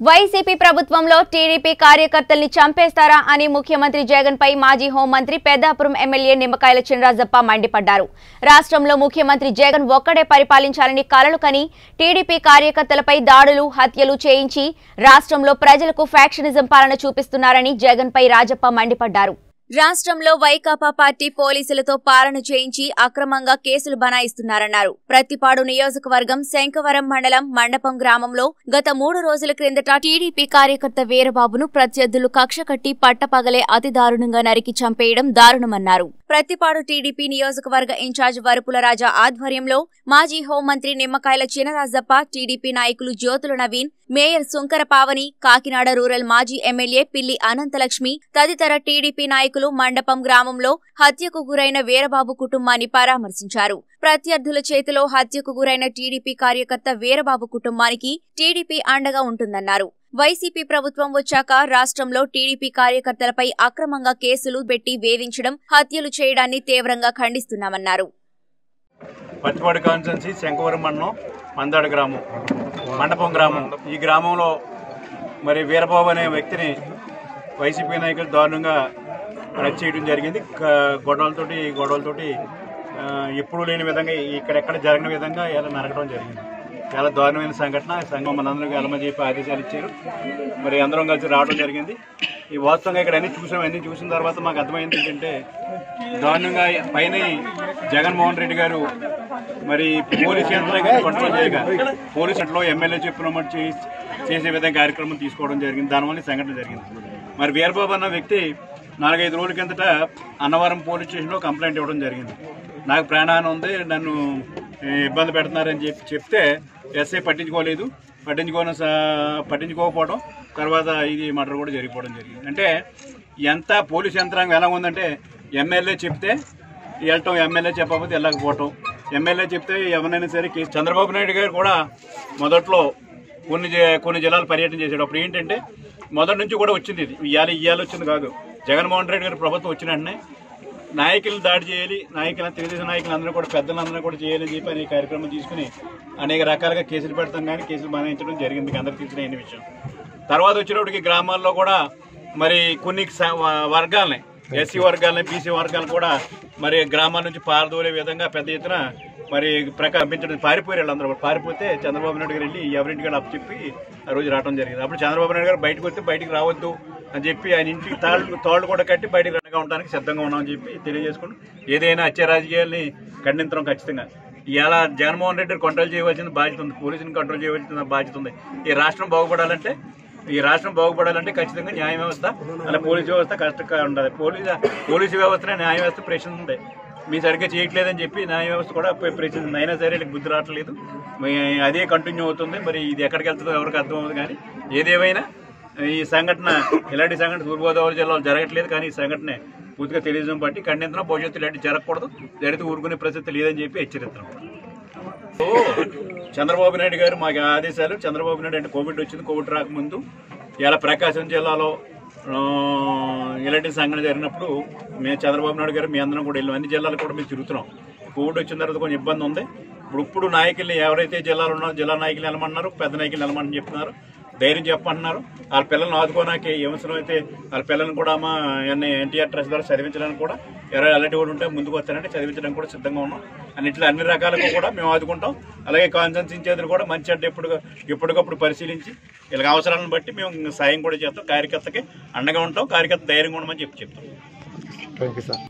YCP ప్రభుత్వంలో TDP కార్యకర్తల్ని చంపేస్తారా అని ముఖ్యమంత్రి జగన్ పై మాజీ హోంమంత్రి పెద్దాపురం ఎమ్మెల్యే నిమ్మకాయల చినరాజప్ప మండిపడ్డారు రాష్ట్రంలో ముఖ్యమంత్రి జగన్ ఒక్కడే పరిపాలించాలని కలలు కని టీడీపీ కార్యకర్తలపై దాడులు హత్యలు చేయించి రాష్ట్రంలో ప్రజలకు ఫ్యాక్షనిజం పాలన చూపిస్తున్నారని జగన్ పై రాజప్ప మండిపడ్డారు రాష్ట్రంలో వైకాపా పార్టీ పోలీసులతో పాలన చేయించి అక్రమంగా కేసులు బనాయిస్తున్నారన్నారు ప్రతిపాడు నియోజకవర్గం శంకవరం మండలం మండపం గ్రామంలో గత మూడు రోజుల క్రిందట టీడీపీ కార్యకర్త వీరబాబును ప్రత్యర్థులు కక్ష కట్టి పట్టపగలే అతి దారుణంగా నరికి చంపేయడం దారుణమన్నారు ప్రతిపాడు టీడీపీ నియోజకవర్గ ఇన్ఛార్జ్ వరపుల రాజా ఆధ్వర్యంలో మాజీ హోంమంత్రి నిమ్మకాయల చినరాజప్ప టీడీపీ నాయకులు జ్యోతుల నవీన్ మేయర్ సుంకర పావని కాకినాడ రూరల్ మాజీ ఎమ్మెల్యే పిల్లి అనంతలక్ష్మి తదితర టీడీపీ నాయకులు మండపం గ్రామంలో హత్యకు గురైన వీరబాబు కుటుంబాన్ని పరామర్శించారు ప్రత్యర్థుల చేతిలో హత్యకు గురైన టీడీపీ కార్యకర్త వీరబాబు కుటుంబానికి టీడీపీ అండగా ఉంటుందన్నారు వైసీపీ ప్రభుత్వం వచ్చాక రాష్ట్రంలో టీడీపీ కార్యకర్తలపై అక్రమంగా కేసులు పెట్టి వేధించడం హత్యలు చేయడాన్ని తీవ్రంగా ఖండిస్తున్నామన్నారు పత్తిపాడు కాన్స్టెన్సీ శంకవరం మండలం మందాడ గ్రామం మండపం గ్రామం ఈ గ్రామంలో మరి వీరబాబు అనే వ్యక్తిని వైసీపీ నాయకులు దారుణంగా అరెస్ట్ చేయడం జరిగింది క- గొడవలతోటి గొడవలతోటి ఆ, ఎప్పుడూ లేని విధంగా ఇక్కడెక్కడ జరగని విధంగా ఇలా నరకడం జరిగింది చాలా దారుణమైన సంఘటన ఈ సంఘం మనందరికీ వెళ్ళమని చెప్పి ఆదేశాలు ఇచ్చారు మరి అందరం కలిసి రావడం జరిగింది ఈ వాస్తవంగా ఇక్కడ అన్ని చూసాం అన్ని చూసిన తర్వాత మాకు అర్థమైంది ఏంటంటే దారుణంగా పైన జగన్మోహన్ రెడ్డి గారు మరి పోలీస్ యంత్రాంగాన్ని కంట్రోల్ చేయగా పోలీస్ యంత్రంలో ఎమ్మెల్యే చెప్పినట్టు చేసి చేసే విధంగా కార్యక్రమం తీసుకోవడం జరిగింది దానివల్ల ఈ సంఘటన జరిగింది మరి వీరబాబు అన్న వ్యక్తి నాలుగైదు రోజుల కిందట అన్నవరం పోలీస్ స్టేషన్లో కంప్లైంట్ ఇవ్వడం జరిగింది నాకు ప్రాణహాని ఉంది నన్ను ఏ, ఇబ్బంది పెడుతున్నారని చెప్పి చెప్తే ఎస్ఐ పట్టించుకోలేదు పట్టించుకోని స- పట్టించుకోకపోవడం తర్వాత ఇది మర్డర్ కూడా జరిగిపోవడం జరిగింది అంటే ఎంత పోలీస్ యంత్రాంగం ఎలా ఉందంటే ఎమ్మెల్యే చెప్తే వెళ్ళటం ఎమ్మెల్యే చెప్పకపోతే వెళ్ళకపోవటం ఎమ్మెల్యే చెప్తే ఎవరైనా సరే కేసు చంద్రబాబు నాయుడు గారు కూడా మొదట్లో కొన్ని జ- కొన్ని జిల్లాలు పర్యటన చేశాడు అప్పుడు ఏంటంటే మొదటి నుంచి కూడా వచ్చింది ఇది ఇవాళ ఇవాళ వచ్చింది కాదు జగన్మోహన్ రెడ్డి గారి ప్రభుత్వం వచ్చిన వెంటనే నాయకులను దాడి చేయాలి నాయకుల తెలుగుదేశం నాయకులు అందరూ కూడా పెద్దలందరూ కూడా చేయాలని చెప్పి అనే కార్యక్రమం తీసుకుని అనేక రకాలుగా కేసులు పెడతాం కానీ కేసులు బనాయించడం జరిగింది మీకు అందరికీ తెలిసిన అయిన విషయం తర్వాత వచ్చినప్పటికి గ్రామాల్లో కూడా మరి కొన్ని స- వ- వర్గాలని ఎస్సీ వర్గాలని బీసీ వర్గాలను కూడా మరి గ్రామాల నుంచి పారదోలే విధంగా పెద్ద ఎత్తున మరి ప్రకటించడం పారిపోయారు వాళ్ళందరూ కూడా. పారిపోతే చంద్రబాబు నాయుడు గారు వెళ్ళి ఎవరింటికి అప్పు చెప్పి ఆ రోజు రావడం జరిగింది అప్పుడు చంద్రబాబు నాయుడు గారు బయటకు వస్తే బయటికి రావద్దు అని చెప్పి ఆయన ఇంటికి తాళ్ళు తాళ్ళు కూడా కట్టి బయటకు రండగా ఉండడానికి సిద్ధంగా ఉన్నామని చెప్పి తెలియజేసుకుంటూ ఏదైనా హత్య రాజకీయాల్ని ఖండించడం ఖచ్చితంగా ఇవాళ జగన్మోహన్ రెడ్డి కంట్రోల్ చేయవలసిన బాధ్యత ఉంది పోలీసుని కంట్రోల్ చేయవలసిన బాధ్యత ఉంది ఈ రాష్ట్రం బాగుపడాలంటే ఈ రాష్ట్రం బాగుపడాలంటే ఖచ్చితంగా న్యాయ వ్యవస్థ అలా పోలీసు వ్యవస్థ కష్టంగా ఉండదు పోలీసు పోలీసు వ్యవస్థనే న్యాయ వ్యవస్థ ప్రశ్నిస్తుంది మీ సరిగ్గా చేయట్లేదని చెప్పి న్యాయ వ్యవస్థ కూడా ప్రశ్నిస్తుంది అయినా సరే వీళ్ళకి బుద్ధి రావట్లేదు మరి అదే కంటిన్యూ అవుతుంది మరి ఇది ఎక్కడికి వెళ్తుందో ఎవరికి అర్థం అవ్వదు కానీ ఏదేమైనా ఈ సంఘటన ఇలాంటి సంఘటన తూర్పుగోదావరి జిల్లాలో జరగట్లేదు కానీ ఈ సంఘటన పూర్తిగా తెలియజేయడం బట్టి ఖండించడం భవిష్యత్తు ఇలాంటి జరగకూడదు జరిగితే ఊరుకునే పరిస్థితి లేదని చెప్పి హెచ్చరిస్తున్నాం ఓ, చంద్రబాబు నాయుడు గారు మాకు ఆదేశాలు చంద్రబాబు నాయుడు అంటే కోవిడ్ వచ్చింది కోవిడ్ రాకముందు ఇలా ప్రకాశం జిల్లాలో ఆ, ఇలాంటి సంఘటన జరిగినప్పుడు మేము చంద్రబాబు నాయుడు గారు మీ అందరం కూడా వెళ్ళాం అన్ని జిల్లాలు కూడా మేము తిరుగుతున్నాం కోవిడ్ వచ్చిన తర్వాత కొంచెం ఇబ్బంది ఉంది ఇప్పుడు ఇప్పుడు నాయకుల్ని ఎవరైతే జిల్లాలో ఉన్నారో జిల్లా నాయకులు వెళ్ళమన్నారు పెద్ద నాయకులు వెళ్ళమని చెప్తున్నారు ధైర్యం చెప్పమంటున్నారు వాళ్ళ పిల్లల్ని ఆదుకోవడానికి ఏ అవసరం అయితే వాళ్ళ పిల్లల్ని కూడా మా ఎన్టీఆర్ ట్రస్ట్ ద్వారా చదివించడానికి కూడా ఎవరైనా అలాంటి కూడా ఉంటే ముందుకు వస్తారంటే చదివించడానికి కూడా సిద్ధంగా ఉన్నాం అన్నిట్లో అన్ని రకాలుగా కూడా మేము ఆదుకుంటాం అలాగే కాన్సన్స్ ఇచ్చేది కూడా మంచి అంటే ఎప్పుడు ఎప్పటికప్పుడు పరిశీలించి వీళ్ళకి అవసరాలను బట్టి మేము సాయం కూడా చేస్తాం కార్యకర్తకి అండగా ఉంటాం కార్యకర్త ధైర్యంగా ఉండమని చెప్పి చెప్తాం థ్యాంక్ యూ సార్